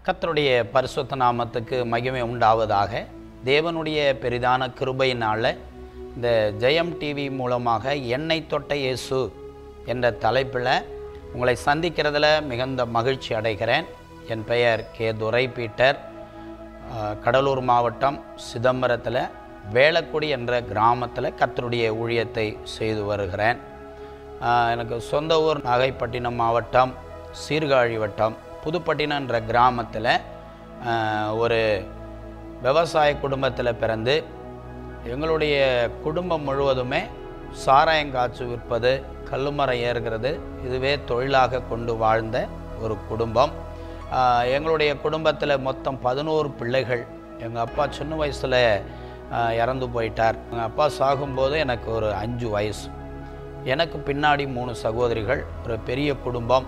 கர்த்தருடைய பரிசுத்த நாமத்துக்கு மகிமை உண்டாவதாக தேவனுடைய பெரிதான கிருபையினால இந்த ஜெயம் டிவி மூலமாக என்னை தொட்ட இயேசு என்ற தலைப்பில் உங்களை சந்திக்கிறதுல மிகுந்த மகிழ்ச்சி அடைகிறேன் என் பெயர் கே துரை பீட்டர் அஹ், கடலூர் மாவட்டம் சிதம்பரத்தில் வேளக்குடி என்ற கிராமத்தில் கர்த்தருடைய ஊழியத்தை செய்து வருகிறேன் ஆஹ் எனக்கு சொந்த ஊர் நாகைப்பட்டினம் மாவட்டம் சீர்காழி வட்டம் புதுப்பட்டினம் என்ற கிராமத்தில் ஒரு விவசாய குடும்பத்தில் பிறந்து எங்களுடைய குடும்பம் முழுவதுமே சாராயங்காய்ச்சி விற்பது கல்லுமரம் ஏறுகிறது இதுவே தொழிலாக கொண்டு வாழ்ந்த ஒரு குடும்பம் ஆஹ் எங்களுடைய குடும்பத்தில் மொத்தம் பதினோரு பிள்ளைகள் எங்கள் அப்பா சின்ன வயசில் இறந்து போயிட்டார் எங்கள் அப்பா சாகும்போது எனக்கு ஒரு அஞ்சு வயசு எனக்கு பின்னாடி மூணு சகோதரிகள் ஒரு பெரிய குடும்பம்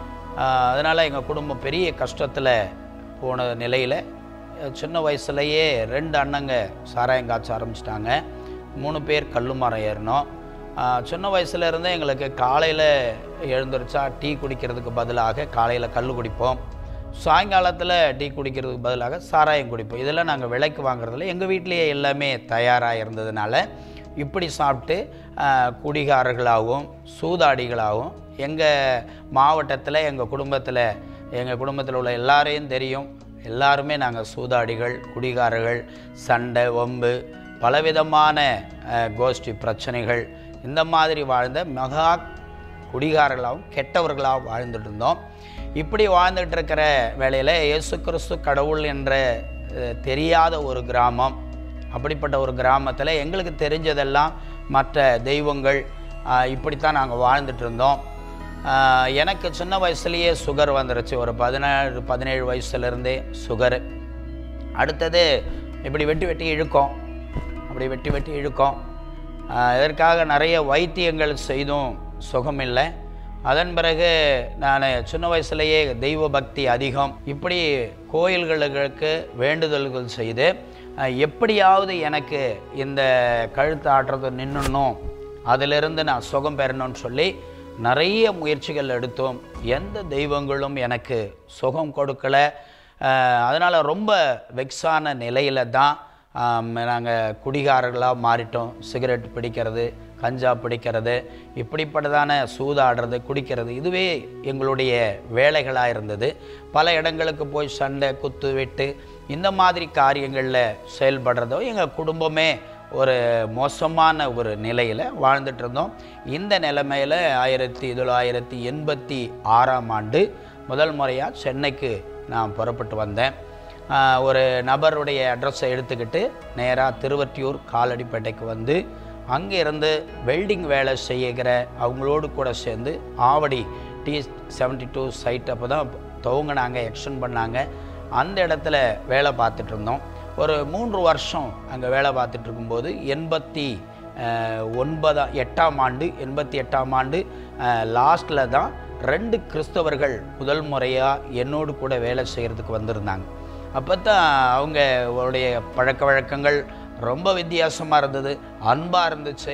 அதனால் எங்கள் குடும்பம் பெரிய கஷ்டத்தில் போன நிலையில் சின்ன வயசுலேயே ரெண்டு அண்ணங்க சாராயம் காய்ச்ச ஆரம்பிச்சிட்டாங்க மூணு பேர் கல்லுமரம் ஏறினோம் ஆஹ் சின்ன வயசுல இருந்தே எங்களுக்கு காலையில் எழுந்திரிச்சா டீ குடிக்கிறதுக்கு பதிலாக காலையில் கல் குடிப்போம் சாயங்காலத்தில் டீ குடிக்கிறதுக்கு பதிலாக சாராயம் குடிப்போம் இதெல்லாம் நாங்கள் விலைக்கு வாங்குறதில்ல எங்கள் வீட்டிலேயே எல்லாமே தயாராக இருந்ததுனால இப்படி சாப்பிட்டு ஆஹ், குடிகாரர்களாகவும் சூதாடிகளாகவும் எங்கள் மாவட்டத்தில் எங்கள் குடும்பத்தில் எங்கள் குடும்பத்தில் உள்ள எல்லாரையும் தெரியும் எல்லாருமே நாங்கள் சூதாடிகள் குடிகாரர்கள் சண்டை வம்பு பலவிதமான ஆஹ், கோஷ்டி பிரச்சனைகள் இந்த மாதிரி வாழ்ந்த மகா குடிகாரர்களாகவும் கெட்டவர்களாகவும் வாழ்ந்துட்டு இருந்தோம் இப்படி வாழ்ந்துட்டு இருக்கிற வேளையில் இயேசு கிறிஸ்து கடவுள் என்ற அஹ், தெரியாத ஒரு கிராமம் அப்படிப்பட்ட ஒரு கிராமத்தில் எங்களுக்கு தெரிஞ்சதெல்லாம் மற்ற தெய்வங்கள் ஆஹ், இப்படித்தான் நாங்கள் வாழ்ந்துட்டு இருந்தோம் ஆஹ், எனக்கு சின்ன வயசுலேயே சுகர் வந்துருச்சு ஒரு பதினேழு பதினேழு வயசுலேருந்தே சுகரு அடுத்தது இப்படி வெட்டி வெட்டி இழுக்கும் அப்படி வெட்டி வெட்டி இழுக்கும் ஆஹ், இதற்காக நிறைய வைத்தியங்கள் செய்தும் சுகமில்லை அதன் பிறகு நான் சின்ன வயசுலேயே தெய்வ பக்தி அதிகம் இப்படி கோயில்களுக்கு வேண்டுதல்கள் செய்து ஆஹ், எப்படியாவது எனக்கு இந்த கழுத்து ஆட்டுறது நின்னுடணும் அதிலிருந்து நான் சுகம் பெறணும்னு சொல்லி நிறைய முயற்சிகள் எடுத்தோம் எந்த தெய்வங்களும் எனக்கு சுகம் கொடுக்கல அதனால் ரொம்ப வெக்ஸான நிலையில் தான் நாங்கள் குடிகாரர்களாக மாறிட்டோம் சிகரெட் பிடிக்கிறது கஞ்சா பிடிக்கிறது இப்படிப்பட்டதான சூதாடுறது குடிக்கிறது இதுவே எங்களுடைய வேலைகளாக இருந்தது பல இடங்களுக்கு போய் சண்டை குத்து வெட்டு இந்த மாதிரி காரியங்களில் செயல்படுறதோ எங்கள் குடும்பமே ஒரு மோசமான ஒரு நிலையில் வாழ்ந்துட்டு இருந்தோம் இந்த நிலைமையில் ஆயிரத்தி தொள்ளாயிரத்தி எண்பத்தி ஆறாம் ஆண்டு முதல் முறையாக சென்னைக்கு நான் புறப்பட்டு வந்தேன் ஆஹ் ஒரு நபருடைய அட்ரஸை எடுத்துக்கிட்டு நேராக திருவற்றியூர் காலடிப்பேட்டைக்கு வந்து அங்கே இருந்து வெல்டிங் வேலை செய்கிற அவங்களோடு கூட சேர்ந்து Avadi T seventy two side அப்போ தான் துவங்கினாங்க எக்ஸ்டெண்ட் பண்ணாங்க அந்த இடத்துல வேலை பார்த்துட்டு இருந்தோம் ஒரு மூன்று வருஷம் அங்கே வேலை பார்த்துட்டு இருக்கும்போது எண்பத்தி அஹ், ஒன்பதாம் எட்டாம் ஆண்டு எண்பத்தி எட்டாம் ஆண்டு லாஸ்ட்டில் தான் ரெண்டு கிறிஸ்தவர்கள் முதல் முறையாக என்னோடு கூட வேலை செய்கிறதுக்கு வந்திருந்தாங்க அப்போ தான் அவங்க அவருடைய பழக்க வழக்கங்கள் ரொம்ப வித்தியாசமாக இருந்தது அன்பாக இருந்துச்சு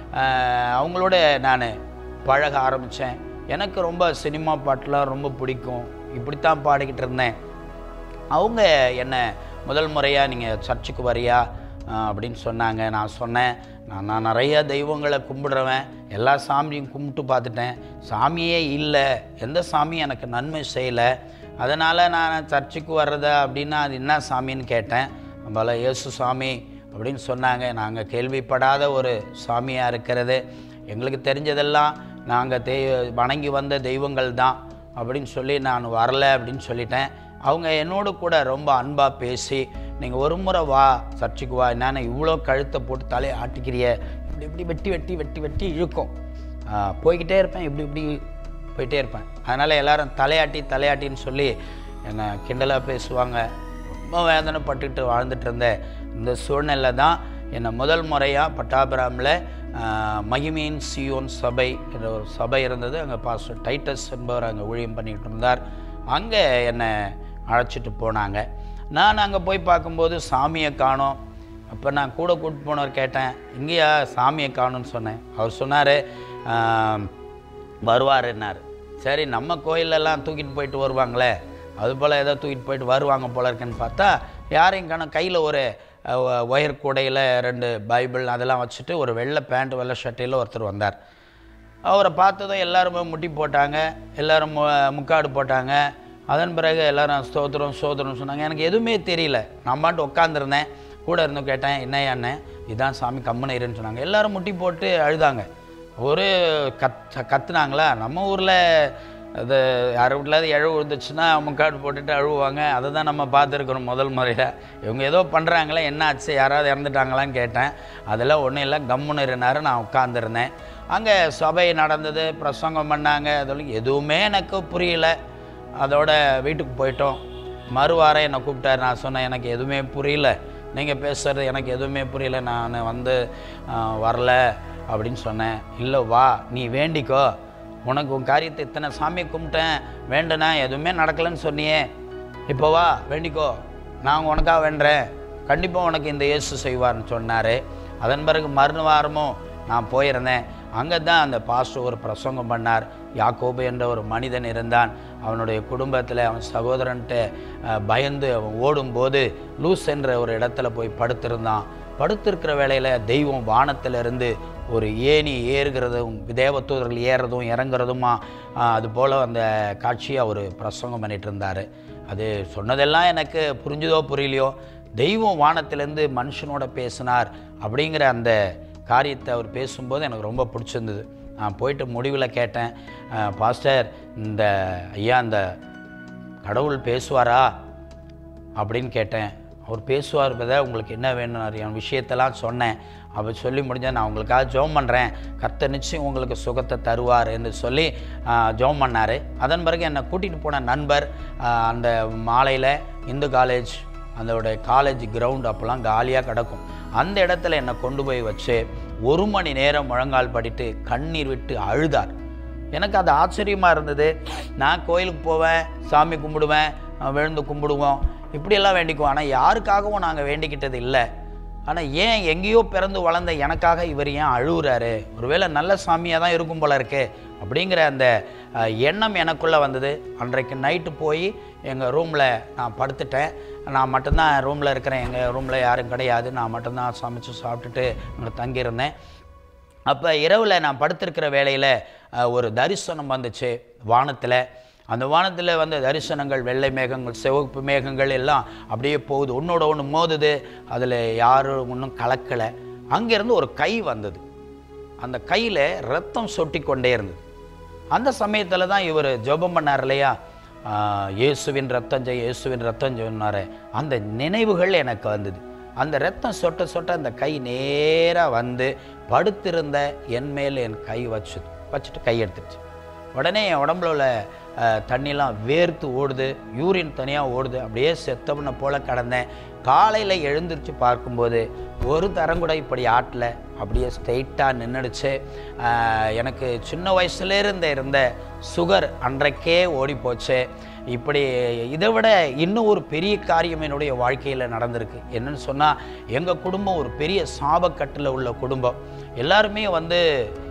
அஹ், அவங்களோட நான் பழக ஆரம்பித்தேன் எனக்கு ரொம்ப சினிமா பாட்டெலாம் ரொம்ப பிடிக்கும் இப்படித்தான் பாடிக்கிட்டு இருந்தேன் அவங்க என்ன முதல் முறையாக நீங்கள் சர்ச்சுக்கு வரியா அஹ், அப்படின்னு சொன்னாங்க நான் சொன்னேன் நான் நான் நிறைய தெய்வங்களை கும்பிடுறவன் எல்லா சாமியும் கும்பிட்டு பார்த்துட்டேன் சாமியே இல்லை எந்த சாமியும் எனக்கு நன்மை செய்யலை அதனால் நான் சர்ச்சுக்கு வர்றதா அப்படின்னா அது என்ன சாமின்னு கேட்டேன் நம்மள இயேசு சாமி அப்படின்னு சொன்னாங்க நாங்கள் கேள்விப்படாத ஒரு சாமியாக இருக்கிறது எங்களுக்கு தெரிஞ்சதெல்லாம் நாங்கள் தெய் வணங்கி வந்த தெய்வங்கள் தான் அப்படின்னு சொல்லி நான் வரல அப்படின்னு சொல்லிட்டேன் அவங்க என்னோடு கூட ரொம்ப அன்பாக பேசி நீங்கள் ஒரு முறை வா சர்ச்சுக்கு வா என்னென்ன இவ்வளோ கழுத்தை போட்டு தலையை ஆட்டிக்கிறிய இப்படி இப்படி வெட்டி வெட்டி வெட்டி வெட்டி இழுக்கும் ஆ, போய்க்கிட்டே இருப்பேன் இப்படி இப்படி போயிட்டே இருப்பேன் அதனால் எல்லாரும் தலையாட்டி தலையாட்டின்னு சொல்லி என்னை கிண்டலாக பேசுவாங்க ரொம்ப வேதனைப்பட்டுட்டு வாழ்ந்துட்டு இருந்தேன் இந்த சூழ்நிலை தான் என்னை முதல் முறையாக பட்டாபிராமில் மகிமையின் சியோன் சபை என்ற ஒரு சபை இருந்தது அங்கே பாஸ்டர் டைட்டஸ் என்பவர் அங்கே ஊழியம் பண்ணிக்கிட்டு இருந்தார் அங்கே என்னை அழைச்சிட்டு போனாங்க நான் அங்கே போய் பார்க்கும்போது சாமியை காணோம் அப்போ நான் கூட கூட்டு போனவர் கேட்டேன் இங்கேயா சாமியை காணும்னு சொன்னேன் அவர் சொன்னார் வருவாருன்னார் சரி நம்ம கோயிலெல்லாம் தூக்கிட்டு போயிட்டு வருவாங்களே அதுபோல் ஏதோ தூக்கிட்டு போயிட்டு வருவாங்க போல இருக்குன்னு பார்த்தா யாரையும் காணோம் கையில் ஒரு அஹ், ஒயர் கூடையில் ரெண்டு பைபிள் அதெல்லாம் வச்சுட்டு ஒரு வெள்ளை பேண்ட் வெள்ளை ஷர்ட்டில் ஒருத்தர் வந்தார் அவரை பார்த்ததும் எல்லாருமே முட்டி போட்டாங்க எல்லாரும் மு- முக்காடு போட்டாங்க அதன் பிறகு எல்லாரும் ஸ்தோத்திரம் ஸ்தோத்திரம் சொன்னாங்க எனக்கு எதுவுமே தெரியல நான் பாட்டு உட்காந்துருந்தேன் கூட இருந்து கேட்டேன் என்னையா அண்ணன் இதான் சாமி கம்முன்னு இருன்னு சொன்னாங்க எல்லாரும் முட்டி போட்டு அழுதாங்க ஒரு கத் கத்துனாங்களா நம்ம ஊரில் அது யார் வீட்டிலாவது இழவு விழுந்துச்சுன்னா முக்காடு போட்டுட்டு அழுவாங்க அதை தான் நம்ம பார்த்துருக்குறோம் முதல் முறையில் இவங்க ஏதோ பண்ணுறாங்களே என்ன ஆச்சு யாராவது இறந்துட்டாங்களான்னு கேட்டேன் அதெல்லாம் ஒன்றும் இல்லை கம்முன்னு இருந்தாரு நான் உட்காந்துருந்தேன் அங்கே சபை நடந்தது பிரசங்கம் பண்ணாங்க அதெல்லாம் எதுவுமே எனக்கு புரியல அதோட வீட்டுக்கு போயிட்டோம் மறுவாரம் என்னை கூப்பிட்டாரு நான் சொன்னேன் எனக்கு எதுவுமே புரியல நீங்கள் பேசுகிறது எனக்கு எதுவுமே புரியல நான் வந்து ஆ, வரல அப்படின்னு சொன்னேன் இல்லை வா நீ வேண்டிக்கோ உனக்கு உன் காரியத்தை இத்தனை சாமியை கும்பிட்டேன் வேண்டுனா எதுவுமே நடக்கலைன்னு சொன்னியே இப்போ வா வேண்டிக்கோ நான் உனக்காக வேண்டுறேன் கண்டிப்பாக உனக்கு இந்த இயேசு செய்வார்னு சொன்னார் அதன் பிறகு மறு வாரமும் நான் போயிருந்தேன் அங்கே தான் அந்த பாஸ்டர் ஒரு பிரசங்கம் பண்ணார் யாக்கோபு என்ற ஒரு மனிதன் இருந்தான் அவனுடைய குடும்பத்தில் அவன் சகோதரன்ட்ட அஹ், பயந்து அவன் ஓடும்போது லூஸ் என்ற ஒரு இடத்துல போய் படுத்திருந்தான் படுத்திருக்கிற வேளையில் தெய்வம் வானத்திலிருந்து ஒரு ஏணி ஏறுகிறதும் தேவதூதர்கள் ஏறுறதும் இறங்குறதுமா ஆஹ், அது போல் அந்த காட்சியை அவர் பிரசங்கம் பண்ணிட்டு இருந்தார் அது சொன்னதெல்லாம் எனக்கு புரிஞ்சுதோ புரியலையோ தெய்வம் வானத்திலேருந்து மனுஷனோட பேசினார் அப்படிங்கிற அந்த காரியத்தை அவர் பேசும்போது எனக்கு ரொம்ப பிடிச்சிருந்தது நான் போயிட்டு முடிவில் கேட்டேன் "அஹ், பாஸ்டர் இந்த ஐயா இந்த கடவுள் பேசுவாரா அப்படின்னு கேட்டேன் அவர் பேசுவார் பதா உங்களுக்கு என்ன வேணும் என் விஷயத்தெல்லாம் சொன்னேன் அப்போ சொல்லி முடிஞ்சால் நான் உங்களுக்காக ஜெபம் பண்ணுறேன் கர்த்தர் நிச்சயம் உங்களுக்கு சுகத்தை தருவார் என்று சொல்லி ஆஹ், ஜெபம் பண்ணார் அதன் பிறகு என்னை கூட்டிகிட்டு போன நண்பர் ஆஹ், அந்த மாலையில் இந்து காலேஜ் அதோடைய காலேஜ் கிரவுண்ட் அப்போல்லாம் காலியாக கிடக்கும் அந்த இடத்துல என்னை கொண்டு போய் வச்சு ஒரு மணி நேரம் முழங்கால் படிட்டு கண்ணீர் விட்டு அழுதார் எனக்கு அது ஆச்சரியமாக இருந்தது நான் கோயிலுக்கு போவேன் சாமி கும்பிடுவேன் அஹ் விழுந்து கும்பிடுவோம் இப்படியெல்லாம் வேண்டிக்குவோம் ஆனால் யாருக்காகவும் நாங்கள் வேண்டிக்கிட்டது இல்லை ஆனால் ஏன் எங்கேயோ பிறந்து வளர்ந்த எனக்காக இவர் ஏன் அழுகுறாரு ஒருவேளை நல்ல சாமியாக தான் இருக்கும் போல இருக்கு அப்படிங்கிற அந்த அஹ், எண்ணம் எனக்குள்ளே வந்தது அன்றைக்கு நைட்டு போய் எங்கள் ரூமில் நான் படுத்துட்டேன் நான் மட்டும்தான் ரூமில் இருக்கிறேன் எங்கள் ரூமில் யாரும் கிடையாது நான் மட்டும்தான் சமைச்சு சாப்பிட்டுட்டு அங்கே தங்கியிருந்தேன் அப்போ இரவில் நான் படுத்திருக்கிற வேளையில் ஒரு தரிசனம் வந்துச்சு வானத்தில் அந்த வானத்தில் வந்த தரிசனங்கள் வெள்ளை மேகங்கள் சிவப்பு மேகங்கள் எல்லாம் அப்படியே போகுது ஒன்றோட ஒன்று மோதுது அதில் யாரும் ஒன்றும் கலக்கலை அங்கேருந்து ஒரு கை வந்தது அந்த கையில் ரத்தம் சொட்டி கொண்டே இருந்தது அந்த சமயத்தில் தான் இவர் ஜெபம் பண்ணார் இல்லையா ஆஹ், இயேசுவின் ரத்தம் ஜெய் இயேசுவின் ரத்தம் சொன்னார் அந்த நினைவுகள் எனக்கு வந்தது அந்த ரத்தம் சொட்ட சொட்ட அந்த கை நேராக வந்து படுத்திருந்த என் மேல் என் கை வச்சுது வச்சுட்டு கை எடுத்துருச்சு உடனே என் உடம்புல உள்ள அஹ், தண்ணிலாம் வேர்த்து ஓடுது யூரின் தனியாக ஓடுது அப்படியே செத்தவனை போல கடந்தேன் காலையில் எழுந்திருச்சு பார்க்கும்போது ஒரு தரம் கூட இப்படி ஆட்டல அப்படியே ஸ்ட்ரெயிட்டாக நின்றுடுச்சு எனக்கு சின்ன வயசுலேருந்து இருந்த சுகர் அன்றைக்கே ஓடி போச்சு இப்படி இதை விட இன்னும் ஒரு பெரிய காரியம் என்னுடைய வாழ்க்கையில் நடந்திருக்கு என்னன்னு சொன்னால் எங்கள் குடும்பம் ஒரு பெரிய சாபக்கட்டில் உள்ள குடும்பம் எல்லாருமே வந்து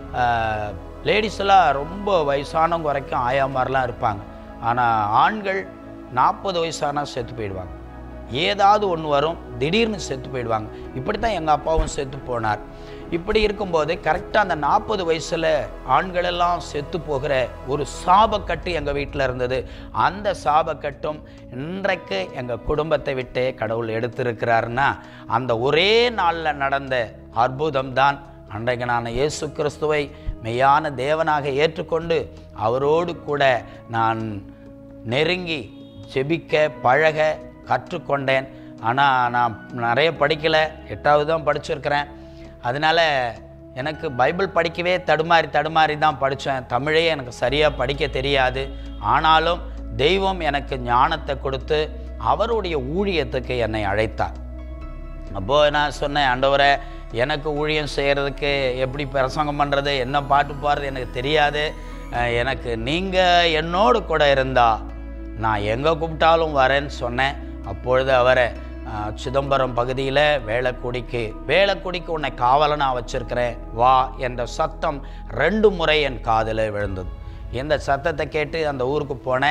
லேடிஸ் எல்லாம் ரொம்ப வயசானவங்க வரைக்கும் ஆயா மாதிரிலாம் இருப்பாங்க ஆனால் ஆண்கள் நாற்பது வயசானா செத்து போயிடுவாங்க ஏதாவது ஒன்று வரும் திடீர்னு செத்து போயிடுவாங்க இப்படி தான் எங்கள் அப்பாவும் செத்து போனார் இப்படி இருக்கும்போது கரெக்டாக அந்த நாற்பது வயசில் ஆண்களெல்லாம் செத்து போகிற ஒரு சாபக்கட்டு எங்கள் வீட்டில் இருந்தது அந்த சாபக்கட்டும் இன்றைக்கு எங்கள் குடும்பத்தை விட்டு கடவுள் எடுத்திருக்கிறாருன்னா அந்த ஒரே நாளில் நடந்த அற்புதம் தான் அன்றைக்கு நான் இயேசு கிறிஸ்துவை மெய்யான தேவனாக ஏற்றுக்கொண்டு அவரோடு கூட நான் நெருங்கி செபிக்க பழக கற்றுக்கொண்டேன் ஆனால் நான் நிறைய படிக்கலை எட்டாவது தான் படிச்சிருக்கிறேன் அதனால் எனக்கு பைபிள் படிக்கவே தடுமாறி தடுமாறி தான் படித்தேன் தமிழே எனக்கு சரியாக படிக்க தெரியாது ஆனாலும் தெய்வம் எனக்கு ஞானத்தை கொடுத்து அவருடைய ஊழியத்துக்கு என்னை அழைத்தார் அப்போது நான் சொன்னேன் ஆண்டவரே எனக்கு ஊழியம் செய்கிறதுக்கு எப்படி பிரசங்கம் பண்ணுறது என்ன பாட்டு பாடுறது எனக்கு தெரியாது அஹ் எனக்கு நீங்கள் என்னோடு கூட இருந்தா நான் எங்கே கூப்பிட்டாலும் வரேன்னு சொன்னேன் அப்பொழுது அவரை அஹ், சிதம்பரம் பகுதியில் வேளக்குடிக்கு வேளக்குடிக்கு உன்னை காவலனாக வச்சிருக்கிறேன் வா என்ற சத்தம் ரெண்டு முறை என் காதில் விழுந்தது இந்த சத்தத்தை கேட்டு அந்த ஊருக்கு போனேன்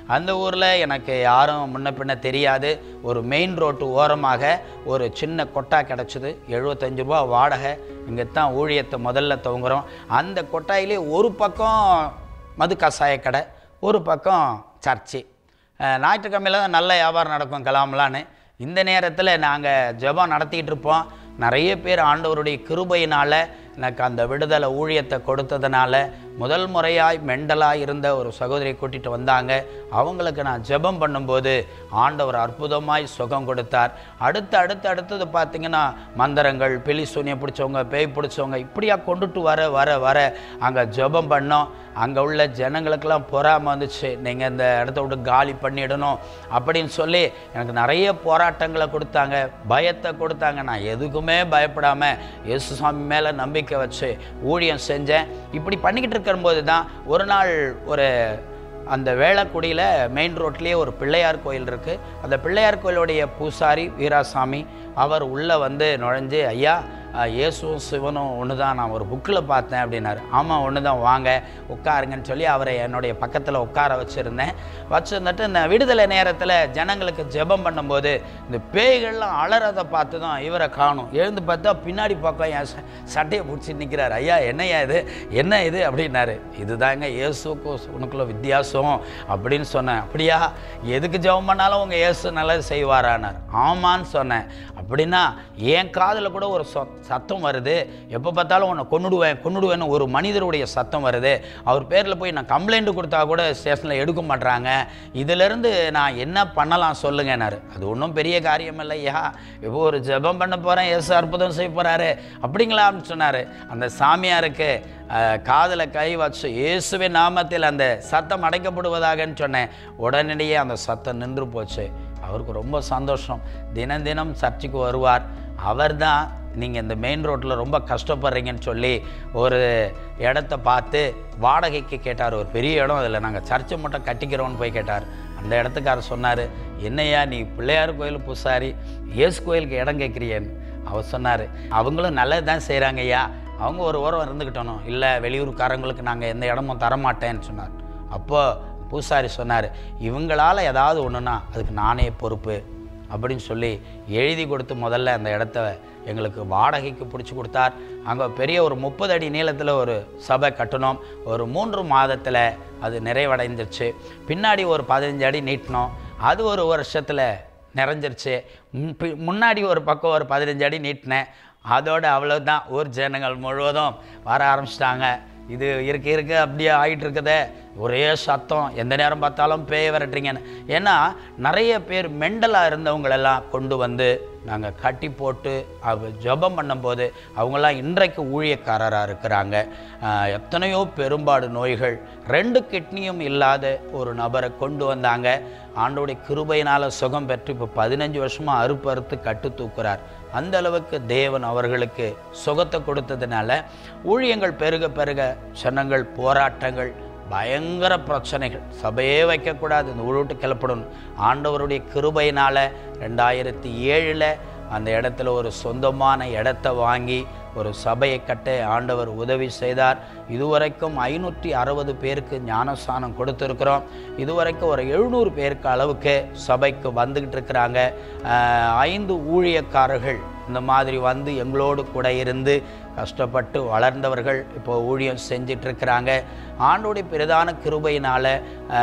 அந்த ஊரில் எனக்கு யாரும் முன்ன பின்ன தெரியாது ஒரு மெயின் ரோட்டு ஓரமாக ஒரு சின்ன கொட்டா கிடச்சிது எழுபத்தஞ்சு ரூபா வாடகை இங்கே தான் ஊழியத்தை முதல்ல துவங்குறோம் அந்த கொட்டாயிலே ஒரு பக்கம் மது கசாய கடை ஒரு பக்கம் சர்ச்சு அஹ் ஞாயிற்றுக்கிழமையில தான் நல்ல வியாபாரம் நடக்கும் கலாம்லான்னு இந்த நேரத்தில் நாங்கள் ஜெபம் நடத்திட்டு இருப்போம் நிறைய பேர் ஆண்டவருடைய கிருபையினால் எனக்கு அந்த விடுதலை ஊழியத்தை கொடுத்ததுனால முதல் முறையாய் மெண்டலாக இருந்த ஒரு சகோதரியை கூட்டிகிட்டு வந்தாங்க அவங்களுக்கு நான் ஜெபம் பண்ணும்போது ஆண்டவர் அற்புதமாய் சுகம் கொடுத்தார் அடுத்து அடுத்து அடுத்தது பார்த்தீங்கன்னா மந்திரங்கள் பிலி சூனியம் பிடிச்சவங்க பேய் பிடிச்சவங்க இப்படியா கொண்டுட்டு வர வர வர அங்கே ஜெபம் பண்ணோம் அங்கே உள்ள ஜனங்களுக்கெல்லாம் பொறாம வந்துச்சு நீங்கள் இந்த இடத்த விட்டு காலி பண்ணிடணும் அப்படின்னு சொல்லி எனக்கு நிறைய போராட்டங்களை கொடுத்தாங்க பயத்தை கொடுத்தாங்க நான் எதுக்குமே பயப்படாமல் இயேசு சாமி மேலே நம்பிக்கை வச்சு ஊழியம் செஞ்சேன் இப்படி பண்ணிக்கிட்டு இருக்கும்போது தான் ஒரு நாள் ஒரு அந்த வேளக்குடியில் மெயின் ரோட்லேயே ஒரு பிள்ளையார் கோயில் இருக்குது அந்த பிள்ளையார் கோயிலுடைய பூசாரி வீராசாமி அவர் உள்ளே வந்து நுழைஞ்சு ஐயா அஹ், இயேசுவும் சிவனும் ஒன்று தான் நான் ஒரு புக்கில் பார்த்தேன் அப்படின்னாரு ஆமாம் ஒன்று தான் வாங்க உட்காருங்கன்னு சொல்லி அவரை என்னுடைய பக்கத்தில் உட்கார வச்சுருந்தேன் வச்சுருந்துட்டு இந்த விடுதலை நேரத்தில் ஜனங்களுக்கு ஜெபம் பண்ணும்போது இந்த பேய்கள்லாம் அலறதை பார்த்து தான் இவரை காணும் எழுந்து பார்த்தா பின்னாடி பக்கம் என் ச- சட்டையை பிடிச்சி நிற்கிறார் ஐயா என்னய்யா இது என்ன இது அப்படின்னாரு இதுதாங்க இயேசுக்கும் உனக்குள்ள வித்தியாசம் அப்படின்னு சொன்னேன் அப்படியா எதுக்கு ஜெபம் பண்ணாலும் உங்கள் இயேசு நல்லது செய்வாரானார் ஆமான்னு சொன்னேன் அப்படின்னா என் காதில் கூட ஒரு சொ சத்தம் வருது எப்போ பார்த்தாலும் உன்னை கொன்னுடுவேன் கொன்னுடுவேன்னு ஒரு மனிதருடைய சத்தம் வருது அவர் பேரில் போய் நான் கம்ப்ளைண்ட் கொடுத்தா கூட ஸ்டேஷனில் எடுக்க மாட்றாங்க இதிலிருந்து நான் என்ன பண்ணலாம் சொல்லுங்கன்னாரு அது ஒன்றும் பெரிய காரியம் இல்லையா இப்போ ஒரு ஜெபம் பண்ண போகிறேன் இயேசு அற்புதம் செய்ய போகிறாரு அப்படிங்களா அப்படின்னு சொன்னார் அந்த சாமியாருக்கு காதில் கை வச்சு இயேசுவின் நாமத்தில் அந்த சத்தம் அடைக்கப்படுவதாகன்னு சொன்னேன் உடனடியே அந்த சத்தம் நின்று போச்சு அவருக்கு ரொம்ப சந்தோஷம் தினம் தினம் சர்ச்சுக்கு வருவார் அவர்தான் நீங்கள் இந்த மெயின் ரோட்டில் ரொம்ப கஷ்டப்படுறீங்கன்னு சொல்லி ஒரு இடத்த பார்த்து வாடகைக்கு கேட்டார் ஒரு பெரிய இடம் அதில் நாங்கள் சர்ச்சை மட்டும் கட்டிக்கிறோன்னு போய் கேட்டார் அந்த இடத்துக்காரர் சொன்னார் என்னய்யா நீ பிள்ளையார் கோயில் பூசாரி இயேசு கோயிலுக்கு இடம் கேட்குறியேன்னு அவர் சொன்னார் அவங்களும் நல்லது தான் செய்கிறாங்க ஐயா அவங்க ஒரு ஓரம் இருந்துக்கிட்டணும் இல்லை வெளியூர்காரங்களுக்கு நாங்கள் எந்த இடமும் தரமாட்டேன்னு சொன்னார் அப்போ பூசாரி சொன்னார் இவங்களால் ஏதாவது ஒன்றுனா அதுக்கு நானே பொறுப்பு அப்படின்னு சொல்லி எழுதி கொடுத்து முதல்ல அந்த இடத்த எங்களுக்கு வாடகைக்கு பிடிச்சி கொடுத்தார் அங்கே பெரிய ஒரு முப்பது அடி நீளத்தில் ஒரு சபை கட்டினோம் ஒரு மூன்று மாதத்தில் அது நிறைவடைஞ்சிருச்சு பின்னாடி ஒரு பதினஞ்சு அடி நீட்டினோம் அது ஒரு வருஷத்தில் நிறைஞ்சிருச்சு முன் பி- முன்னாடி ஒரு பக்கம் ஒரு பதினஞ்சு அடி நீட்டினேன் அதோட அவ்வளவுதான் ஊர் ஜனங்கள் முழுவதும் வர ஆரம்பிச்சிட்டாங்க இது இருக்க இருக்க அப்படியே ஆகிட்டு இருக்குதே ஒரே சத்தம் எந்த நேரம் பார்த்தாலும் பேய் விரட்டுறீங்கன்னு ஏன்னா நிறைய பேர் மெண்டலாக இருந்தவங்களெல்லாம் கொண்டு வந்து நாங்கள் கட்டி போட்டு அவ ஜெபம் பண்ணும்போது அவங்கெல்லாம் இன்றைக்கு ஊழியக்காரராக இருக்கிறாங்க ஆஹ் எத்தனையோ பெரும்பாடு நோய்கள் ரெண்டு கிட்னியும் இல்லாத ஒரு நபரை கொண்டு வந்தாங்க ஆண்டோடைய கிருபையினால் சுகம் பெற்று இப்போ பதினஞ்சு வருஷமாக அறுப்பு அறுத்து கட்டு தூக்குறார் அந்த அளவுக்கு தேவன் அவர்களுக்கு சுகத்தை கொடுத்ததுனால ஊழியங்கள் பெருக பெருக ஜனங்கள் போராட்டங்கள் பயங்கர பிரச்சனைகள் சபையே வைக்கக்கூடாது இந்த உருட்டு கிளப்படணும் ஆண்டவருடைய கிருபையினால் ரெண்டாயிரத்தி ஏழில் அந்த இடத்துல ஒரு சொந்தமான இடத்த வாங்கி ஒரு சபையை கட்ட ஆண்டவர் உதவி செய்தார் இதுவரைக்கும் ஐநூற்றி அறுபது பேருக்கு ஞானஸ்தானம் கொடுத்துருக்குறோம் இதுவரைக்கும் ஒரு எழுநூறு பேருக்கு அளவுக்கு சபைக்கு வந்துக்கிட்டு இருக்கிறாங்க ஆஹ் ஐந்து ஊழியக்காரர்கள் இந்த மாதிரி வந்து எங்களோடு கூட இருந்து கஷ்டப்பட்டு வளர்ந்தவர்கள் இப்போ ஊழியம் செஞ்சிட்டு இருக்கிறாங்க ஆண்டோடைய பிரதான கிருபையினால்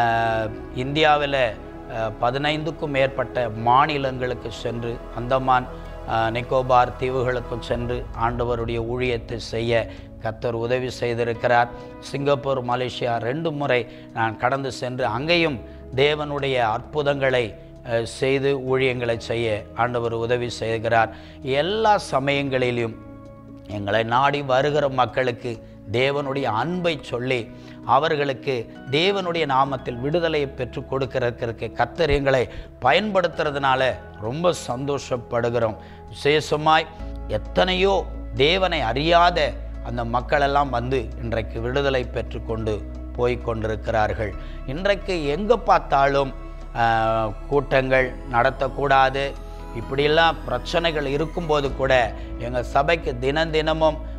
இந்தியாவில் அஹ், பதினைந்துக்கும் மேற்பட்ட மாநிலங்களுக்கு சென்று அந்தமான் அஹ், நிக்கோபார் தீவுகளுக்கும் சென்று ஆண்டவருடைய ஊழியத்தை செய்ய கத்தர் உதவி செய்திருக்கிறார் சிங்கப்பூர் மலேசியா ரெண்டு முறை நான் கடந்து சென்று அங்கேயும் தேவனுடைய அற்புதங்களை அஹ், செய்து ஊழியங்களை செய்ய ஆண்டவர் உதவி செய்கிறார் எல்லா சமயங்களிலும் எங்களை நாடி வருகிற மக்களுக்கு தேவனுடைய அன்பை சொல்லி அவர்களுக்கு தேவனுடைய நாமத்தில் விடுதலையை பெற்று கொடுக்கறதுக்கு கத்தர் எங்களை பயன்படுத்துறதுனால ரொம்ப சந்தோஷப்படுகிறோம் விசேஷமாய் எத்தனையோ தேவனை அறியாத அந்த மக்களெல்லாம் வந்து இன்றைக்கு விடுதலை பெற்றுக்கொண்டு போய் கொண்டிருக்கிறார்கள் இன்றைக்கு எங்கே பார்த்தாலும் ஆஹ், கூட்டங்கள் நடத்தக்கூடாது இப்படியெல்லாம் பிரச்சனைகள் இருக்கும்போது கூட எங்கள் சபைக்கு தினம் தினமும்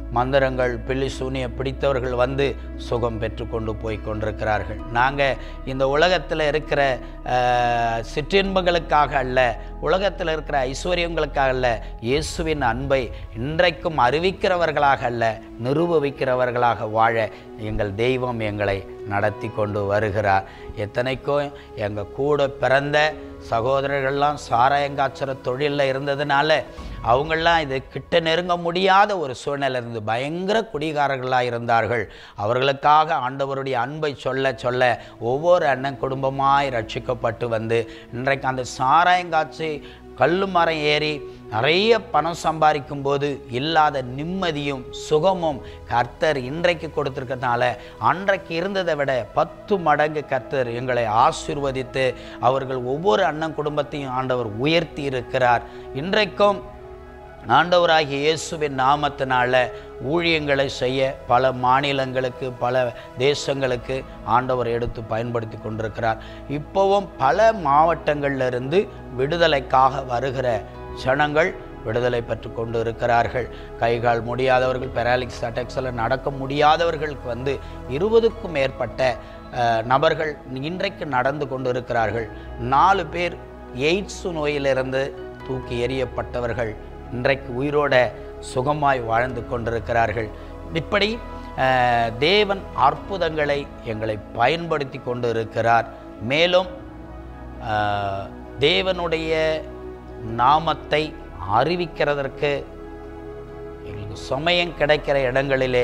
மந்திரங்கள் பில்லி சூனிய பிடித்தவர்கள் வந்து சுகம் பெற்று கொண்டு போய் கொண்டிருக்கிறார்கள் நாங்கள் இந்த உலகத்தில் இருக்கிற அஹ், சிற்றின்பங்களுக்காக அல்ல உலகத்தில் இருக்கிற ஐஸ்வர்யங்களுக்காக அல்ல இயேசுவின் அன்பை இன்றைக்கும் அறிவிக்கிறவர்களாக அல்ல நிரூபிக்கிறவர்களாக வாழ எங்கள் தெய்வம் எங்களை நடத்தி கொண்டு வருகிறார் எத்தனைக்கும் எங்கள் கூட பிறந்த சகோதரர்கள்லாம் சாராயங்காய்ச்சற தொழிலில் இருந்ததுனால அவங்களாம் இது கிட்ட நெருங்க முடியாத ஒரு சூழ்நிலை இருந்து பயங்கர குடிகாரர்களாக இருந்தார்கள் அவர்களுக்காக ஆண்டவருடைய அன்பை சொல்ல சொல்ல ஒவ்வொரு அண்ணன் குடும்பமாய் ரட்சிக்கப்பட்டு வந்து இன்றைக்கு அந்த சாராயங்காய்ச்சி கல்லு மரம் ஏறி நிறைய பணம் சம்பாதிக்கும் போது இல்லாத நிம்மதியும் சுகமும் கர்த்தர் இன்றைக்கு கொடுத்துருக்கறதுனால அன்றைக்கு இருந்ததை விட பத்து மடங்கு கர்த்தர் எங்களை ஆசீர்வதித்து அவர்கள் ஒவ்வொரு அண்ணன் குடும்பத்தையும் ஆண்டவர் உயர்த்தி இருக்கிறார் இன்றைக்கும் ஆண்டவராகிய இயேசுவின் நாமத்தினால ஊழியங்களை செய்ய பல மாநிலங்களுக்கு பல தேசங்களுக்கு ஆண்டவர் எடுத்து பயன்படுத்தி கொண்டிருக்கிறார் இப்போவும் பல மாவட்டங்கள்ல இருந்து விடுதலைக்காக வருகிற ஜனங்கள் விடுதலை பெற்று கொண்டு இருக்கிறார்கள் கைகால் முடியாதவர்கள் பெராலிக்ஸ் அட்டாக்ஸில் நடக்க முடியாதவர்களுக்கு வந்து இருபதுக்கும் மேற்பட்ட அஹ், நபர்கள் இன்றைக்கு நடந்து கொண்டு இருக்கிறார்கள் நாலு பேர் எய்ட்ஸ் நோயிலிருந்து தூக்கி எறியப்பட்டவர்கள் இன்றைக்கு உயிரோட சுகமாய் வாழ்ந்து கொண்டிருக்கிறார்கள் இப்படி அஹ், தேவன் அற்புதங்களை எங்களை பயன்படுத்தி கொண்டு இருக்கிறார் மேலும் அஹ், தேவனுடைய நாமத்தை அறிவிக்கிறதற்கு எங்களுக்கு சமயம் கிடைக்கிற இடங்களிலே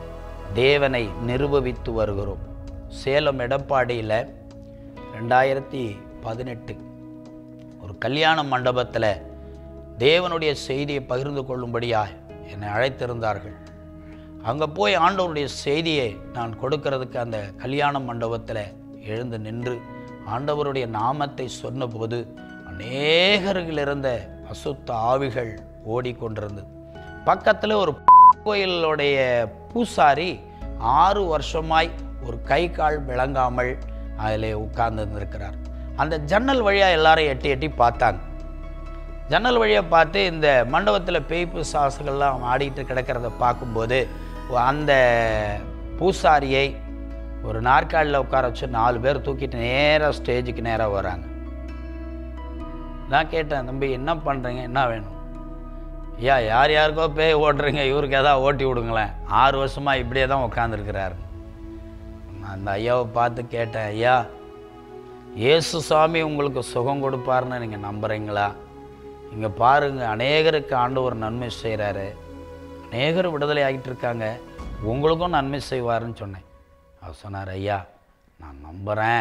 தேவனை நிரூபித்து வருகிறோம் சேலம் எடப்பாடியில் ரெண்டாயிரத்தி பதினெட்டு ஒரு கல்யாண மண்டபத்தில் தேவனுடைய செய்தியை பகிர்ந்து கொள்ளும்படியாக என்னை அழைத்திருந்தார்கள் அங்கே போய் ஆண்டவருடைய செய்தியை நான் கொடுக்கறதுக்கு அந்த கல்யாண மண்டபத்தில் எழுந்து நின்று ஆண்டவருடைய நாமத்தை சொன்னபோது அநேகர்கள் இருந்த அசுத்த ஆவிகள் ஓடிக்கொண்டிருந்தது பக்கத்தில் ஒரு கோயிலுடைய பூசாரி ஆறு வருஷமாய் ஒரு கை கால் விளங்காமல் அதில் உட்கார்ந்து இருந்திருக்கிறார் அந்த ஜன்னல் வழியாக எல்லாரும் எட்டி எட்டி பார்த்தாங்க ஜன்னல் வழியாக பார்த்து இந்த மண்டபத்தில் பேய் பிசாசுகள்லாம் ஆடிட்டு கிடக்கிறத பார்க்கும்போது அந்த பூசாரியை ஒரு நாற்காலியில் உட்கார வச்சு நாலு பேர் தூக்கிட்டு நேராக ஸ்டேஜுக்கு நேராக வராங்க நான் கேட்டேன் தம்பி என்ன பண்ணுறீங்க என்ன வேணும் ஐயா யார் யாருக்கோ பேய் ஓட்டுறீங்க இவருக்கு எதாவது ஓட்டி விடுங்களேன் ஆறு வருஷமாக இப்படியே தான் உட்காந்துருக்கிறாரு நான் அந்த ஐயாவை பார்த்து கேட்டேன் ஐயா இயேசு சாமி உங்களுக்கு சுகம் கொடுப்பாருன்னு நீங்கள் நம்புறீங்களா இங்கே பாருங்க அநேகருக்கு ஆண்டவர் நன்மை செய்கிறாரு அநேகர் விடுதலை ஆகிட்டு இருக்காங்க உங்களுக்கும் நன்மை செய்வாருன்னு சொன்னேன் அவர் சொன்னார் ஐயா நான் நம்புகிறேன்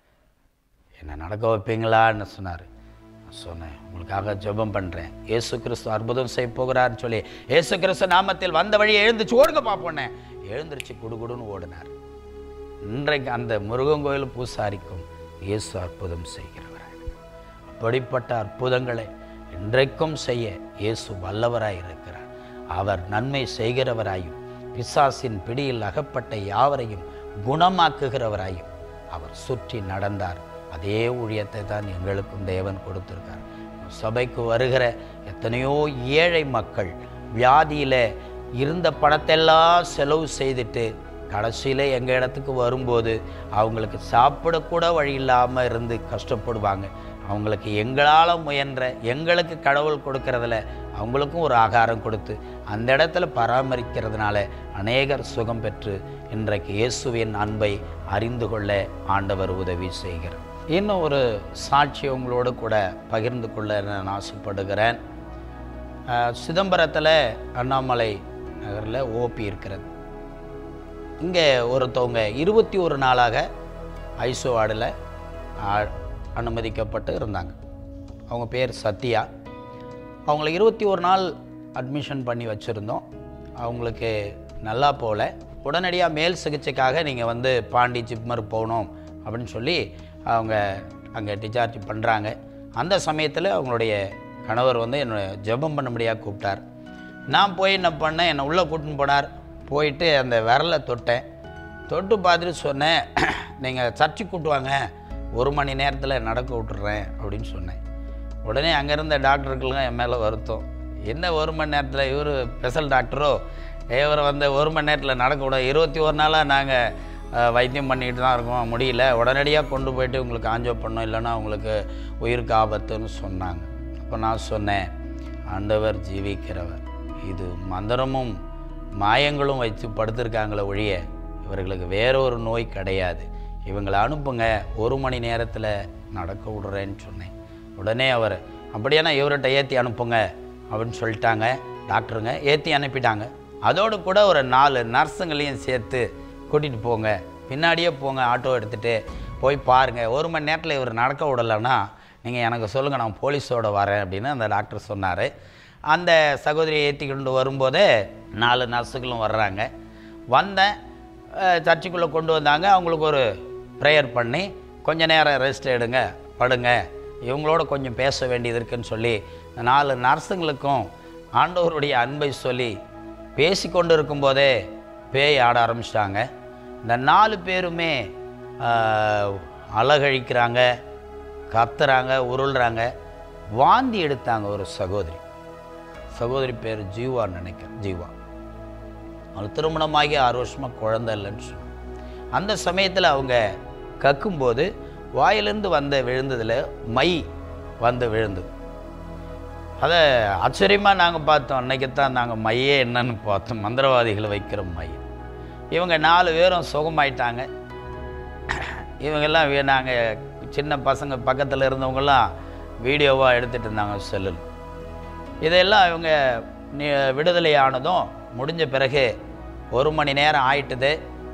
என்னை நடக்க வைப்பீங்களான்னு சொன்னார் நான் சொன்னேன் உங்களுக்காக ஜெபம் பண்ணுறேன் இயேசு கிறிஸ்து அற்புதம் செய்ய போகிறார்னு சொல்லி இயேசு கிறிஸ்து நாமத்தில் வந்த வழியை எழுந்துச்சு ஓடுங்க பார்ப்போன்னே எழுந்திருச்சு குடுகுடுன்னு ஓடினார் இன்றைக்கு அந்த முருகன் கோயில் பூசாரிக்கும் இயேசு அற்புதம் செய்கிறவராய் அப்படிப்பட்ட அற்புதங்களை இன்றைக்கும் செய்ய இயேசு வல்லவராய் இருக்கிறார் அவர் நன்மை செய்கிறவராயும் பிசாசின் பிடியில் அகப்பட்ட யாவரையும் குணமாக்குகிறவராயும் அவர் சுற்றி நடந்தார் அதே ஊழியத்தை தான் எங்களுக்கும் தேவன் கொடுத்திருக்கார் சபைக்கு வருகிற எத்தனையோ ஏழை மக்கள் வியாதியில் இருந்த பணத்தெல்லாம் செலவு செய்துட்டு கடைசியில் எங்கள் இடத்துக்கு வரும்போது அவங்களுக்கு சாப்பிடக்கூட வழி இல்லாமல் இருந்து கஷ்டப்படுவாங்க அவங்களுக்கு எங்களால் முயன்ற எங்களுக்கு கடவுள் கொடுக்கறதுல அவங்களுக்கும் ஒரு ஆகாரம் கொடுத்து அந்த இடத்துல பராமரிக்கிறதுனால அநேகர் சுகம் பெற்று இன்றைக்கு இயேசுவின் அன்பை அறிந்து கொள்ள ஆண்டவர் உதவி செய்கிறார் இன்னும் ஒரு சாட்சி உங்களோடு கூட பகிர்ந்து கொள்ள நான் ஆசைப்படுகிறேன் அஹ், சிதம்பரத்தில் அண்ணாமலை நகரில் ஓபி இருக்கிறது இங்கே ஒருத்தவங்க இருபத்தி ஒரு நாளாக ஐசோ வார்டில் அனுமதிக்கப்பட்டு இருந்தாங்க அவங்க பேர் சத்யா அவங்கள இருபத்தி ஒரு நாள் அட்மிஷன் பண்ணி வச்சுருந்தோம் அவங்களுக்கு நல்லா போகல உடனடியாக மேல் சிகிச்சைக்காக நீங்கள் வந்து பாண்டி ஜிப்மர் போகணும் அப்படின்னு சொல்லி அவங்க அங்கே டிஸ்சார்ஜ் பண்ணுறாங்க அந்த சமயத்தில் அவங்களுடைய கணவர் வந்து என்னை ஜெபம் பண்ணும்படியாக கூப்பிட்டார் நான் போய் என்ன பண்ணேன் என்னை உள்ளே கூட்டின்னு போனார் போயிட்டு அந்த விரலை தொட்டேன் தொட்டு பார்த்துட்டு சொன்னேன் நீங்கள் சர்ச்சுக்கு கூட்டுவாங்க ஒரு மணி நேரத்தில் நடக்க விட்டுறேன் அப்படின்னு சொன்னேன் உடனே அங்கே இருந்த டாக்டருக்கெல்லாம் என் மேலே வருத்தம் என்ன ஒரு மணி நேரத்தில் இவர் ஸ்பெஷல் டாக்டரோ இவர் வந்து ஒரு மணி நேரத்தில் நடக்கக்கூடாது இருபத்தி ஒரு நாளாக நாங்கள் வைத்தியம் பண்ணிட்டு தான் இருக்கோம் முடியல உடனடியாக கொண்டு போயிட்டு உங்களுக்கு ஆஞ்சோ பண்ணோம் இல்லைன்னா உங்களுக்கு உயிருக்கு ஆபத்துன்னு சொன்னாங்க அப்போ நான் சொன்னேன் ஆண்டவர் ஜீவிக்கிறவர் இது மந்திரமும் மாயங்களும் வச்சு படுத்திருக்காங்களே ஒழிய இவர்களுக்கு வேற ஒரு நோய் கிடையாது இவங்களை அனுப்புங்க ஒரு மணி நேரத்தில் நடக்க விடுறேன்னு சொன்னேன் உடனே அவர் அப்படியானா இவர்கிட்ட ஏற்றி அனுப்புங்க அப்படின்னு சொல்லிட்டாங்க டாக்டருங்க ஏற்றி அனுப்பிட்டாங்க அதோடு கூட ஒரு நாலு நர்ஸுங்களையும் சேர்த்து கூட்டிகிட்டு போங்க பின்னாடியே போங்க ஆட்டோ எடுத்துகிட்டு போய் பாருங்கள் ஒரு மணி நேரத்தில் இவர் நடக்க விடலைன்னா நீங்கள் எனக்கு சொல்லுங்கள் நான் போலீஸோட வரேன் அப்படின்னு அந்த டாக்டர் சொன்னார் அந்த சகோதரியை ஏற்றி கொண்டு வரும்போதே நாலு நர்ஸுகளும் வர்றாங்க வந்தேன் அஹ், சர்ச்சுக்குள்ளே கொண்டு வந்தாங்க அவங்களுக்கு ஒரு ப்ரேயர் பண்ணி கொஞ்ச நேரம் ரெஸ்ட் எடுங்க படுங்க இவங்களோட கொஞ்சம் பேச வேண்டியது இருக்குன்னு சொல்லி இந்த நாலு நர்ஸுங்களுக்கும் ஆண்டவருடைய அன்பை சொல்லி பேசி கொண்டு இருக்கும்போதே பேய் ஆட ஆரம்பிச்சிட்டாங்க இந்த நாலு பேருமே ஆஹ், அலகழிக்கிறாங்க கத்துறாங்க உருள்றாங்க வாந்தி எடுத்தாங்க ஒரு சகோதரி சகோதரி பேர் ஜீவான்னு நினைக்கிறேன் ஜீவா அவள் திருமணமாகி ஆறு வருஷமாக குழந்தை இல்லைன்னு சொன்னாங்க அந்த சமயத்தில் அவங்க கக்கும்போது வாயிலிருந்து வந்த விழுந்ததில் மை வந்து விழுந்தது அதை ஆச்சரியமாக நாங்கள் பார்த்தோம் அன்னைக்கு தான் நாங்கள் மையே என்னன்னு பார்த்தோம் மந்திரவாதிகளை வைக்கிற மை இவங்க நாலு பேரும் சுகமாயிட்டாங்க இவங்கெல்லாம் நாங்கள் சின்ன பசங்க பக்கத்தில் இருந்தவங்கெல்லாம் வீடியோவாக எடுத்துகிட்டு இருந்தாங்க செல்லில் இதெல்லாம் இவங்க நி- விடுதலை ஆனதும் முடிஞ்ச பிறகு ஒரு மணி நேரம் ஆயிட்டுது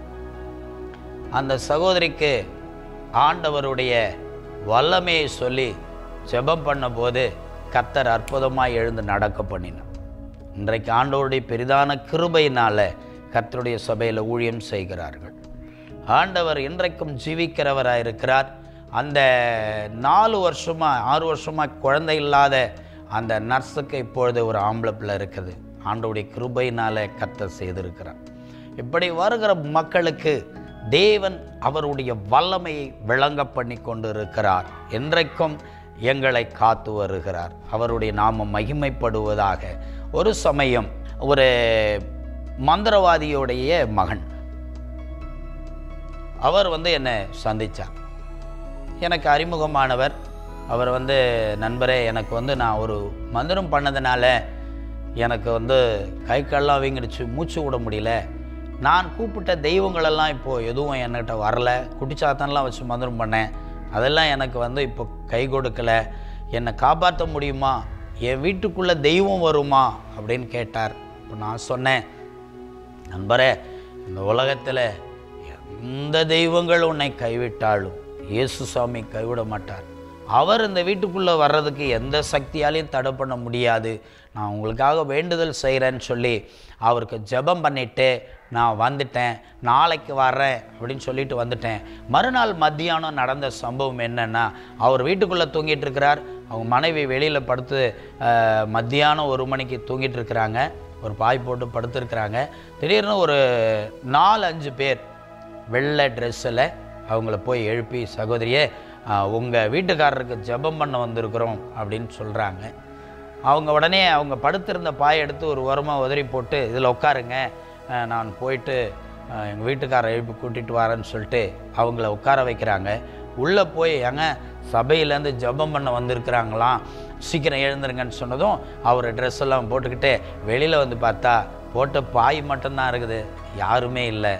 அந்த சகோதரிக்கு ஆண்டவருடைய வல்லமையை சொல்லி ஜெபம் பண்ணும்போது கத்தர் அற்புதமாய் எழுந்து நடக்க பண்ணினார் இன்றைக்கு ஆண்டவருடைய பெரிதான கிருபையினால கர்த்தருடைய சபையில் ஊழியம் செய்கிறார்கள் ஆண்டவர் இன்றைக்கும் ஜீவிக்கிறவராக இருக்கிறார் அந்த நாலு வருஷமா ஆறு வருஷமா குழந்தை இல்லாத அந்த நர்ஸுக்கு இப்பொழுது ஒரு ஆம்பளை பிள்ளை இருக்குது ஆண்டவருடைய கிருபையினால கர்த்தர் செய்திருக்கிறார் இப்படி வருகிற மக்களுக்கு தேவன் அவருடைய வல்லமையை விளங்க பண்ணி கொண்டு இருக்கிறார் என்றைக்கும் எங்களை காத்து வருகிறார் அவருடைய நாமம் மகிமைப்படுவதாக ஒரு சமயம் ஒரு மந்திரவாதியுடைய மகன் அவர் வந்து என்னை சந்தித்தார் எனக்கு அறிமுகமானவர் அவர் வந்து நண்பரே எனக்கு வந்து நான் ஒரு மந்திரம் பண்ணதுனால எனக்கு வந்து கை கால்லாம் வீங்கிடுச்சு மூச்சு விட முடியல நான் கூப்பிட்ட தெய்வங்களெல்லாம் இப்போது எதுவும் என்கிட்ட வரல குட்டிச்சாத்தன்லாம் வச்சு மந்திரம் பண்ணேன் அதெல்லாம் எனக்கு வந்து இப்போ கை கொடுக்கல என்னை காப்பாற்ற முடியுமா என் வீட்டுக்குள்ளே தெய்வம் வருமா அப்படின்னு கேட்டார் இப்போ நான் சொன்னேன் நண்பரே இந்த உலகத்தில் எந்த தெய்வங்கள் உன்னை கைவிட்டாலும் இயேசு சாமி கைவிட மாட்டார் அவர் இந்த வீட்டுக்குள்ளே வர்றதுக்கு எந்த சக்தியாலையும் தடை பண்ண முடியாது நான் உங்களுக்காக வேண்டுதல் செய்கிறேன்னு சொல்லி அவருக்கு ஜெபம் பண்ணிட்டு நான் வந்துட்டேன் நாளைக்கு வர்றேன் அப்படின்னு சொல்லிட்டு வந்துட்டேன் மறுநாள் மத்தியானம் நடந்த சம்பவம் என்னன்னா அவர் வீட்டுக்குள்ளே தூங்கிட்டு இருக்கிறார் அவங்க மனைவி வெளியில் படுத்து அஹ், மத்தியானம் ஒரு மணிக்கு தூங்கிட்டு இருக்கிறாங்க ஒரு பாய் போட்டு படுத்திருக்கிறாங்க திடீர்னு ஒரு நாலு அஞ்சு பேர் வெள்ளை ட்ரெஸ்ஸில் அவங்கள போய் எழுப்பி சகோதரியே உங்கள் வீட்டுக்காரருக்கு ஜெபம் பண்ண வந்திருக்கிறோம் அப்படின்னு சொல்கிறாங்க அவங்க உடனே அவங்க படுத்திருந்த பாயை எடுத்து ஒரு உரமாக உதறி போட்டு இதில் உட்காருங்க அஹ், நான் போயிட்டு எங்கள் வீட்டுக்காரரை எழுப்பி கூட்டிகிட்டு வரேன்னு சொல்லிட்டு அவங்கள உட்கார வைக்கிறாங்க உள்ளே போய் ஏங்க சபையிலேருந்து ஜெபம் பண்ண வந்திருக்கிறாங்களாம் சீக்கிரம் எழுந்துருங்கன்னு சொன்னதும் அவர் ட்ரெஸ் எல்லாம் போட்டுக்கிட்டு வெளியில் வந்து பார்த்தா போட்ட பாய் மட்டும்தான் இருக்குது யாருமே இல்லை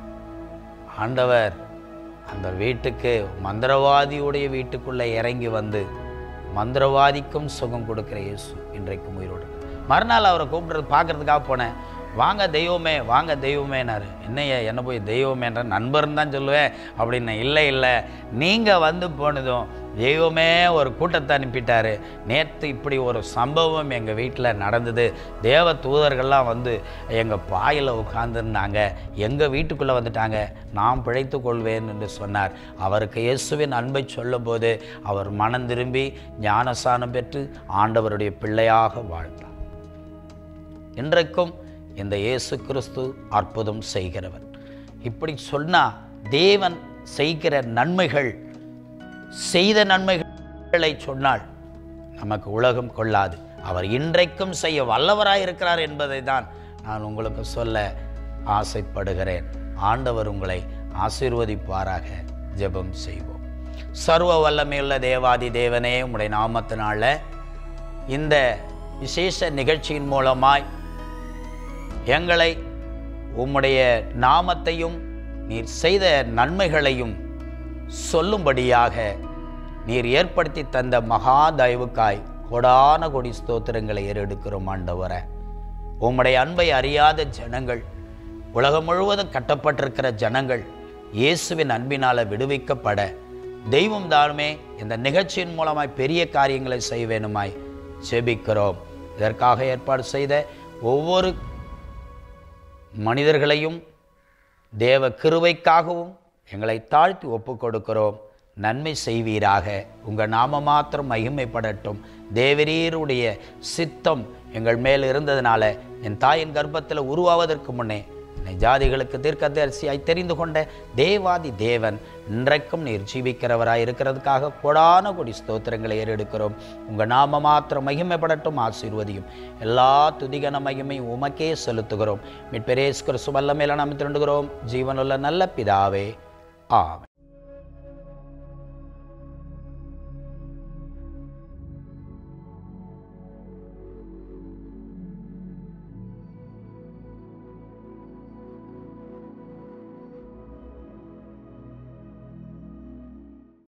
ஆண்டவர் அந்த வீட்டுக்கு மந்திரவாதியுடைய வீட்டுக்குள்ளே இறங்கி வந்து மந்திரவாதிக்கும் சுகம் கொடுக்கிற இயேசு இன்றைக்கும் உயிரோடு மறுநாள் அவரை கூப்பிடுறது பார்க்கறதுக்காக போனேன் வாங்க தெய்வமே வாங்க தெய்வமேனாரு என்னைய என்ன போய் தெய்வமேன்ற நண்பர்னு தான் சொல்லுவேன் அப்படின்னு இல்லை இல்லை நீங்கள் வந்து போனதும் தெய்வமே ஒரு கூட்டத்தை அனுப்பிட்டாரு நேற்று இப்படி ஒரு சம்பவம் எங்கள் வீட்டில் நடந்தது தேவ தூதர்கள்லாம் வந்து எங்கள் பாயில் உட்கார்ந்துருந்தாங்க எங்கள் வீட்டுக்குள்ளே வந்துட்டாங்க நான் பிழைத்து கொள்வேன் என்று சொன்னார் அவருக்கு இயேசுவின் அன்பை சொல்லும்போது அவர் மனம் திரும்பி ஞானசானம் பெற்று ஆண்டவருடைய பிள்ளையாக வாழ்ந்தார் இன்றைக்கும் இந்த இயேசு கிறிஸ்து அற்புதம் செய்கிறவர் இப்படி சொன்னால் தேவன் செய்கிற நன்மைகள் செய்த நன்மைகளை சொன்னால் நமக்கு உலகம் கொள்ளாது அவர் இன்றைக்கும் செய்ய வல்லவராய் இருக்கிறார் என்பதை தான் நான் உங்களுக்கு சொல்ல ஆசைப்படுகிறேன் ஆண்டவர் உங்களை ஆசீர்வதிப்பாராக ஜெபம் செய்வோம் சர்வ வல்லமையுள்ள தேவாதி தேவனே உம்முடைய நாமத்தினால இந்த விசேஷ நிகழ்ச்சியின் மூலமாய் எங்களை உம்முடைய நாமத்தையும் நீர் செய்த நன்மைகளையும் சொல்லும்படியாக நீர் ஏற்படுத்தி தந்த மகா தயவுக்காய் கொடான கொடி ஸ்தோத்திரங்களை ஏறெடுக்கிறோம் ஆண்டவரை உம்முடைய அன்பை அறியாத ஜனங்கள் உலகம் முழுவதும் கட்டப்பட்டிருக்கிற ஜனங்கள் இயேசுவின் அன்பினால் விடுவிக்கப்பட தெய்வம் தானுமே இந்த நிகழ்ச்சியின் மூலமாய் பெரிய காரியங்களை செய்ய வேணுமாய் செபிக்கிறோம் இதற்காக ஏற்பாடு செய்த ஒவ்வொரு மனிதர்களையும் தேவ கிருபைக்காகவும் எங்களை தாழ்த்தி ஒப்புக் கொடுக்கிறோம் நன்மை செய்வீராக உங்கள் நாம மாத்திரம் மகிமைப்படட்டும் தேவரீருடைய சித்தம் எங்கள் மேல் இருந்ததுனால என் தாயின் கர்ப்பத்தில் உருவாவதற்கு முன்னே என்னை ஜாதிகளுக்கு தீர்க்கதரிசியாய் தெரிந்து கொண்ட தேவாதி தேவன் இன்றைக்கும் நீர் ஜீவிக்கிறவராய் இருக்கிறதுக்காக கொடான கொடி ஸ்தோத்திரங்களை ஏறெடுக்கிறோம் உங்கள் நாம மாத்திரம் மகிமைப்படட்டும் ஆசீர்வதியும் எல்லா துதிகன மகிமையும் உமக்கே செலுத்துகிறோம் மீட்பெரேஸ்கர் சுவல்ல மேல நாம் திருண்டுகிறோம் ஜீவனுள்ள நல்ல பிதாவே ஆமென்